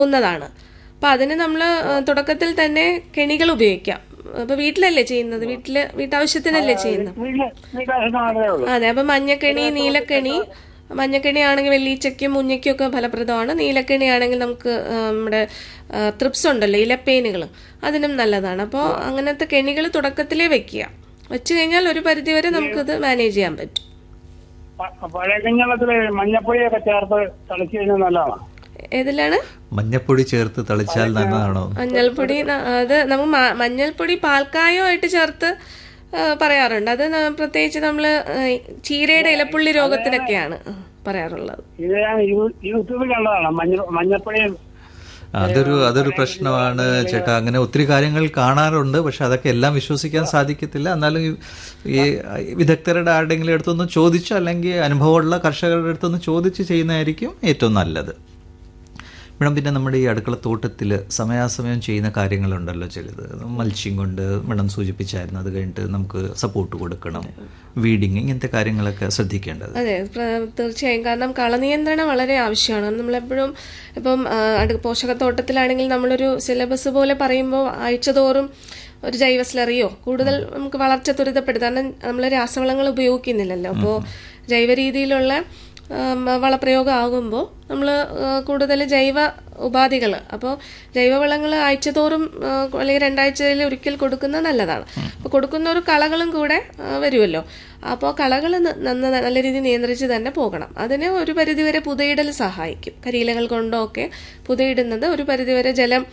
ന്നതാണ് അപ്പൊ അതിന് നമ്മൾ തുടക്കത്തിൽ തന്നെ കെണികൾ ഉപയോഗിക്കാം അപ്പൊ വീട്ടിലല്ലേ ചെയ്യുന്നത് വീട്ടില് വീട്ടാവശ്യത്തിനല്ലേ ചെയ്യുന്നത് വീട്ടില് വീട്ടാവശ്യം മാത്രമേ ഉള്ളൂ അതെ അപ്പൊ മഞ്ഞക്കെണി നീലക്കെണി മഞ്ഞക്കെണി ആണെങ്കിൽ വെള്ളീച്ചയ്ക്കും മുഞ്ഞയ്ക്കും ഒക്കെ ഫലപ്രദമാണ് നീലക്കെണി ആണെങ്കിൽ നമുക്ക് ആ, നമ്മുടെ ത്രിപ്സ് ഉണ്ടല്ലോ ഇലപ്പേനുകൾ അതിനും നല്ലതാണ് അപ്പോൾ അങ്ങനത്തെ കെണികൾ തുടക്കത്തിലേ വെക്കുക വെച്ച് കഴിഞ്ഞാൽ ഒരു പരിധിവരെ നമുക്കിത് മാനേജ് ചെയ്യാൻ പറ്റും പ- പഴയ കഞ്ഞവെള്ളത്തില് മഞ്ഞപ്പൊടിയൊക്കെ ചേർത്ത് തളിച്ചു കഴിഞ്ഞാൽ നല്ലതാണ് ഏതിലാണ് മഞ്ഞപ്പൊടി ചേർത്ത് തളിച്ചാൽ നല്ലതാണോ മഞ്ഞൾപ്പൊടി ന- അത് നമുക്ക് മ- മഞ്ഞൾപ്പൊടി പാൽക്കായമായിട്ട് ചേർത്ത് ആ, പറയാറുണ്ട് അത് ന- പ്രത്യേകിച്ച് നമ്മൾ ചീരയുടെ ഇലപ്പുള്ളി രോഗത്തിനൊക്കെയാണ് പറയാറുള്ളത് ഇത് ഞാൻ യൂ- യൂട്യൂബിൽ കണ്ടതാണ് മഞ്ഞ മഞ്ഞപ്പൊടിയും അതൊരു അതൊരു പ്രശ്നമാണ് ചേട്ടാ അങ്ങനെ ഒത്തിരി കാര്യങ്ങൾ കാണാറുണ്ട് പക്ഷെ അതൊക്കെ എല്ലാം വിശ്വസിക്കാൻ സാധിക്കത്തില്ല എന്നാലും ഈ- ഈ വിദഗ്ധരുടെ ആരുടെങ്കിലും അടുത്തൊന്ന് ചോദിച്ചോ അല്ലെങ്കിൽ അനുഭവമുള്ള കർഷകരുടെ അടുത്തൊന്ന് ചോദിച്ച് ചെയ്യുന്നതായിരിക്കും ഏറ്റവും നല്ലത് മേഡം പിന്നെ നമ്മുടെ ഈ അടുക്കള തോട്ടത്തിൽ സമയാസമയം ചെയ്യുന്ന കാര്യങ്ങളുണ്ടല്ലോ ചിലത് മൽച്ചിങ് കൊണ്ട് മേഡം സൂചിപ്പിച്ചായിരുന്നു അത് കഴിഞ്ഞിട്ട് നമുക്ക് സപ്പോർട്ട് കൊടുക്കണം വീഡിങ് ഇങ്ങനത്തെ കാര്യങ്ങളൊക്കെ ശ്രദ്ധിക്കേണ്ടത് അതെ പ്ര- തീർച്ചയായും കാരണം കളനിയന്ത്രണം വളരെ ആവശ്യമാണ് നമ്മളെപ്പോഴും ഇപ്പം ആ, അടു പോഷകത്തോട്ടത്തിലാണെങ്കിൽ നമ്മളൊരു സിലബസ് പോലെ പറയുമ്പോൾ ആഴ്ചതോറും ഒരു ജൈവ സ്ലറിയോ കൂടുതൽ നമുക്ക് വളർച്ച ത്വരിതപ്പെടുത്താൻ കാരണം നമ്മൾ രാസവളങ്ങൾ ഉപയോഗിക്കുന്നില്ലല്ലോ അപ്പോൾ ജൈവ രീതിയിലുള്ള ആം, വളപ്രയോഗം ആകുമ്പോൾ നമ്മൾ കൂടുതൽ ജൈവ ഉപാധികൾ അപ്പോൾ ജൈവവളങ്ങൾ ആഴ്ചതോറും ആ, അല്ലെങ്കിൽ രണ്ടാഴ്ചയിൽ ഒരിക്കൽ കൊടുക്കുന്നത് നല്ലതാണ് അപ്പോൾ കൊടുക്കുന്ന ഒരു കളകളും കൂടെ ആ, വരുമല്ലോ അപ്പോൾ കളകൾ നന്ന നല്ല രീതിയിൽ നിയന്ത്രിച്ച് തന്നെ പോകണം അതിന് ഒരു പരിധിവരെ പുതയിടൽ സഹായിക്കും കരിയിലകൾ കൊണ്ടോ ഒക്കെ പുതയിടുന്നത് ഒരു പരിധിവരെ ജലം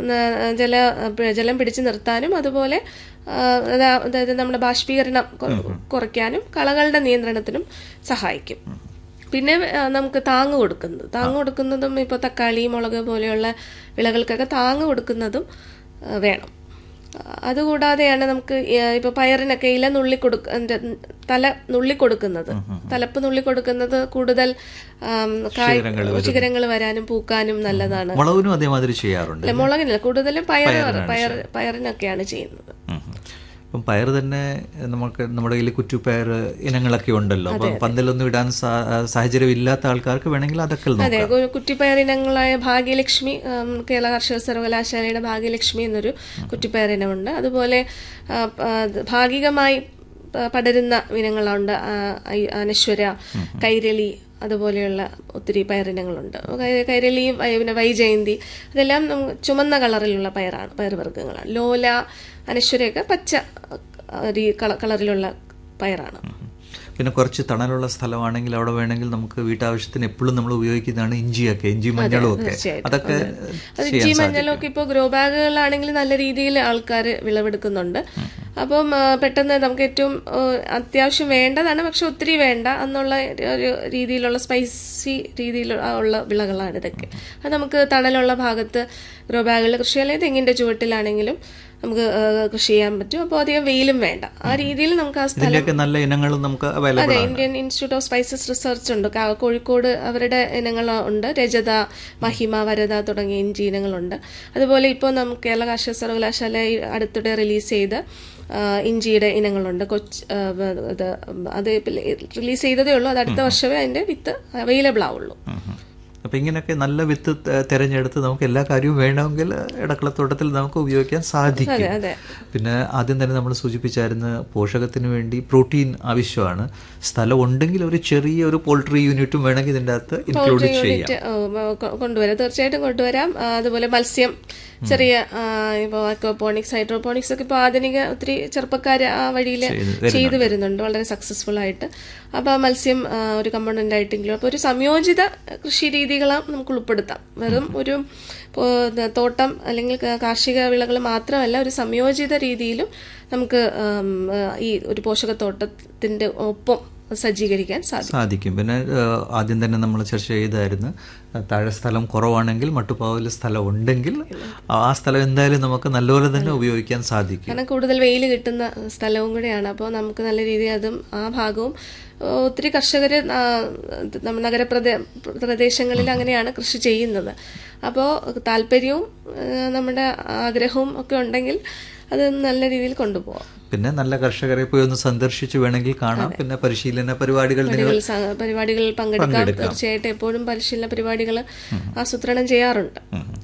ന- ജല ജലം പിടിച്ചു നിർത്താനും അതുപോലെ ആ, അതാ- അതായത് നമ്മുടെ ബാഷ്പീകരണം കൊ- കുറയ്ക്കാനും കളകളുടെ നിയന്ത്രണത്തിനും സഹായിക്കും പിന്നെ ആ, നമുക്ക് താങ്ങ് കൊടുക്കുന്നത് താങ്ങ് കൊടുക്കുന്നതും ഇപ്പോൾ തക്കാളി മുളക് പോലെയുള്ള വിളകൾക്കൊക്കെ താങ്ങ് കൊടുക്കുന്നതും ആ, വേണം ആ, അതുകൂടാതെയാണ് നമുക്ക് ഇപ്പോൾ പയറിനൊക്കെ ഇല നുള്ളി കൊടുക്ക അതിന്റെ തല നുള്ളി കൊടുക്കുന്നത് തലപ്പ് നുള്ളി കൊടുക്കുന്നത് കൂടുതൽ ആം, കായ് ശിഖരങ്ങൾ വരാനും പൂക്കാനും നല്ലതാണ് മുളകിനും അതേമാതിരി ചെയ്യാറുണ്ട് അല്ല മുളകിനല്ല കൂടുതലും പയർ പയർ പയറിനൊക്കെയാണ് ചെയ്യുന്നത് ഉം. ഇപ്പം പയർ തന്നെ നമുക്ക് നമ്മുടെ കയ്യിൽ കുറ്റുപയർ ഇനങ്ങളൊക്കെ ഉണ്ടല്ലോ അപ്പം പന്തലൊന്നും ഇടാൻ സാ- സാഹചര്യം ഇല്ലാത്ത ആൾക്കാർക്ക് വേണമെങ്കിൽ അതൊക്കെ നോക്കാം അതെ കു- കുറ്റിപ്പയർ ഇനങ്ങളായ ഭാഗ്യലക്ഷ്മി ഉം, കേരള കർഷക സർവകലാശാലയുടെ ഭാഗ്യലക്ഷ്മി എന്നൊരു കുറ്റിപ്പയർ ഇനമുണ്ട് അതുപോലെ ആ, പ- അത് ഭാഗികമായി പ- പടരുന്ന ഇനങ്ങളുണ്ട് ആ, ഐ- അനശ്വര കൈരളി അതുപോലെയുള്ള ഒത്തിരി പയറിനങ്ങളുണ്ട് കൈ- കൈരളിയും വൈ- പിന്നെ വൈജയന്തി അതെല്ലാം നമുക്ക് ചുമന്ന കളറിലുള്ള പയറാണ് പയറുവർഗ്ഗങ്ങളാണ് ലോല അനശ്വരയൊക്കെ പച്ച ആ, രീ- കള- കളറിലുള്ള പയറാണ് പിന്നെ കുറച്ച് തണലുള്ള സ്ഥലമാണെങ്കിൽ അവിടെ വേണമെങ്കിൽ നമുക്ക് വീട്ടാവശ്യത്തിന് എപ്പോഴും നമ്മൾ ഉപയോഗിക്കുന്നതാണ് ഇഞ്ചിയൊക്കെ ഇഞ്ചി മഞ്ഞളും ഒക്കെ തീർച്ചയായിട്ടും. അതൊക്കെ അത് ചെയ്യാൻ ഇഞ്ചി സാധിക്കും മഞ്ഞളൊക്കെ ഇപ്പോൾ ഗ്രോ ബാഗുകളാണെങ്കിൽ നല്ല രീതിയിൽ ആൾക്കാർ വിളവെടുക്കുന്നുണ്ട് അപ്പം ആ, പെട്ടെന്ന് നമുക്ക് ഏറ്റവും ആ, അത്യാവശ്യം വേണ്ടതാണ് പക്ഷെ ഒത്തിരി വേണ്ട എന്നുള്ള ഒരു രീതിയിലുള്ള സ്പൈസി രീതിയിലുള്ള വിളകളാണ് ഇതൊക്കെ അത് നമുക്ക് തണലുള്ള ഭാഗത്ത് ഗ്രോ ബാഗുകളിൽ കൃഷി അല്ലെങ്കിൽ തെങ്ങിന്റെ ചുവട്ടിലാണെങ്കിലും നമുക്ക് ആ, കൃഷി ചെയ്യാൻ പറ്റും അപ്പോൾ അധികം വെയിലും വേണ്ട ആ രീതിയിൽ നമുക്ക് ആ സ്ഥലം ഇതിന്റെയൊക്കെ നല്ല ഇനങ്ങളും നമുക്ക് അവൈലബിൾ അതെ ആണ് Indian Institute of Spices Research ഉണ്ട് കാ- കോഴിക്കോട് അവരുടെ ഇനങ്ങൾ ഉണ്ട് രജത മഹിമ വരദ തുടങ്ങിയ ഇഞ്ചി ഇനങ്ങളുണ്ട് അതുപോലെ ഇപ്പോൾ നമുക്ക് കേരള കാർഷിക സർവകലാശാല ഈ അടുത്തിടെ റിലീസ് ചെയ്ത ആ, ഇഞ്ചിയുടെ ഇനങ്ങളുണ്ട് കൊച്ച് ആ, ഇത് അത് റിലീസ് ചെയ്തതേ ഉള്ളൂ അത് അടുത്ത വർഷമേ അതിന്റെ വിത്ത് അവൈലബിൾ ആവുള്ളൂ ഉം ഉം. അപ്പൊ ഇങ്ങനെയൊക്കെ നല്ല വിത്ത് ത- തെരഞ്ഞെടുത്ത് നമുക്ക് എല്ലാ കാര്യവും വേണമെങ്കിൽ ഇടക്കളത്തോട്ടത്തിൽ നമുക്ക് ഉപയോഗിക്കാൻ സാധിക്കും അതെ അതെ പിന്നെ ആദ്യം തന്നെ നമ്മൾ സൂചിപ്പിച്ചായിരുന്നു പോഷകത്തിന് വേണ്ടി പ്രോട്ടീൻ ആവശ്യമാണ് സ്ഥലം ഉണ്ടെങ്കിൽ ഒരു ചെറിയ ഒരു പോൾട്രി യൂണിറ്റും വേണമെങ്കിൽ ഇതിൻ്റെ അകത്ത് ഇൻക്ലൂഡ് ചെയ്യാം യൂണിറ്റ് ഓ, കൊ- കൊണ്ടുവരാം തീർച്ചയായിട്ടും കൊണ്ടുവരാം ആ, അതുപോലെ മത്സ്യം ചെറിയ ഇപ്പോൾ അക്വപോണിക്സ് ഹൈഡ്രോപോണിക്സ് ഒക്കെ ഇപ്പോൾ ആധുനിക ഒത്തിരി ചെറുപ്പക്കാർ ആ വഴിയിൽ ചെയ്തു വരുന്നുണ്ട് വളരെ സക്സസ്ഫുൾ ആയിട്ട് അപ്പോൾ ആ മത്സ്യം ആ, ഒരു കമ്പോണന്റ് ആയിട്ടെങ്കിലും അപ്പോൾ ഒരു സംയോജിത കൃഷി രീതികളാം നമുക്ക് ഉൾപ്പെടുത്താം വെറും ഒരു ഇപ്പോ, ത- തോട്ടം അല്ലെങ്കിൽ ക- കാർഷിക വിളകൾ മാത്രമല്ല ഒരു സംയോജിത രീതിയിലും നമുക്ക് ആം, ആ, ഈ ഒരു പോഷകത്തോട്ടത്തിന്റെ ഒപ്പം സജ്ജീകരിക്കാൻ സാധിക്കും സാധിക്കും പിന്നെ ഏഹ്, ആദ്യം തന്നെ നമ്മൾ ചർച്ച ചെയ്തായിരുന്നു ഏഹ്, താഴെ സ്ഥലം കുറവാണെങ്കിൽ മട്ടുപ്പാവിൽ സ്ഥലം ഉണ്ടെങ്കിൽ ആ സ്ഥലം എന്തായാലും നമുക്ക് നല്ലപോലെ തന്നെ ഉപയോഗിക്കാൻ സാധിക്കും കാരണം കൂടുതൽ വെയിൽ കിട്ടുന്ന സ്ഥലവും കൂടെയാണ് അപ്പോൾ നമുക്ക് നല്ല രീതിയിൽ അതും ആ ഭാഗവും ആ, ഒത്തിരി കർഷകർ നമ്മുടെ നഗരപ്രദേ പ്രദേശങ്ങളിൽ അങ്ങനെയാണ് കൃഷി ചെയ്യുന്നത് അപ്പോൾ താല്പര്യവും ആ, നമ്മുടെ ആഗ്രഹവും ഒക്കെ ഉണ്ടെങ്കിൽ അത് നല്ല രീതിയിൽ കൊണ്ടുപോകാം പിന്നെ നല്ല കർഷകരെ പോയി ഒന്ന് സന്ദർശിച്ച് വേണമെങ്കിൽ കാണാം പിന്നെ പരിശീലന പരിപാടികൾ നിങ്ങൾ പരിപാടികൾ സ- പരിപാടികളിൽ പങ്കെടുക്കാം തീർച്ചയായിട്ടും എപ്പോഴും പരിശീലന പരിപാടികൾ ആസൂത്രണം ചെയ്യാറുണ്ട് ഉം.